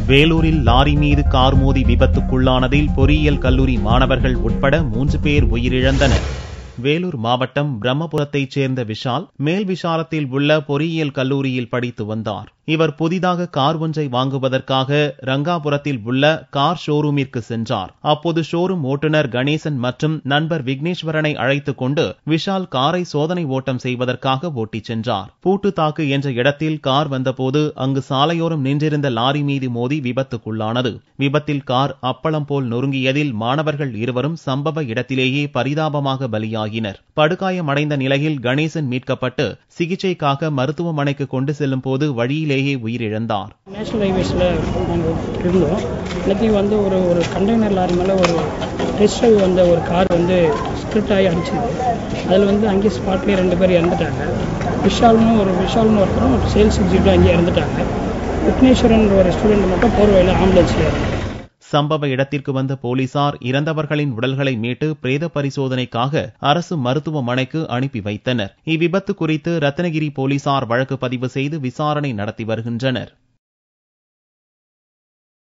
வேலூரில் லாரி மீது கார் மோதி விபத்துக்குள்ளானதில் பொறியியல் கல்லூரி மாணவர்கள் உட்பட மூன்று பேர் உயிரிழந்தனர் வேலூர் மாவட்டம் பிரம்மபுரத்தைச் சேர்ந்த விஷால் மேல் விஷாலத்தில் உள்ள பொறியியல் கல்லூரியில் படித்து வந்தார் இவர் புதிதாக கார் ஒன்றை வாங்குவதற்காக ரங்காபுரத்தில் உள்ள கார் ஷோரூமிற்கு சென்றார் அப்போது ஷோரூம் ஓட்டுநர் கணேசன் மற்றும் நண்பர் விக்னேஸ்வரனை அழைத்துக் கொண்டு விஷால் காரை சோதனை ஓட்டம் செய்வதற்காக ஓட்டிச் சென்றார் பூட்டுத்தாக்கு என்ற இடத்தில் கார் வந்தபோது அங்கு சாலையோரம் நின்றிருந்த லாரி மீது மோதி விபத்துக்குள்ளானது விபத்தில் கார் அப்பளம் போல் நொறுங்கியதில் மாணவர்கள் இருவரும் சம்பவ இடத்திலேயே பரிதாபமாக பலியாகினர் படுகாயமடைந்த நிலையில் கணேசன் மீட்கப்பட்டு சிகிச்சைக்காக மருத்துவமனைக்கு கொண்டு செல்லும் போது வழியிலேயே உயிரிழந்தார் நேஷனல் ஹைவேஸில் நாங்கள் இருந்தோம் இன்னைக்கு வந்து ஒரு ஒரு கண்டெய்னர் லாரி மேலே ஒரு டெஸ்ட் ட்ரைவ் வந்த ஒரு கார் வந்து ஸ்கிரிப்ட் ஆகி அடிச்சுது அதில் வந்து அங்கேயே ஸ்பாட்லேயே ரெண்டு பேர் இறந்துட்டாங்க விஷால்னு ஒரு விஷால்னு ஒருத்தரும் ஒரு சேல்ஸ் எக்ஸிக்யூட்டிவ் அங்கேயே இறந்துட்டாங்க விக்னேஸ்வரன் ஒரு ஸ்டூடெண்ட் மட்டும் போர்வையில் ஆம்புலன்ஸில் இருந்தாங்க சம்பவ இடத்திற்கு வந்த போலீசார் இறந்தவர்களின் உடல்களை மீட்டு பிரேத பரிசோதனைக்காக அரசு மருத்துவமனைக்கு அனுப்பி வைத்தனர் இவ்விபத்து குறித்து ரத்னகிரி போலீசார் வழக்கு பதிவு செய்து விசாரணை நடத்தி வருகின்றனர்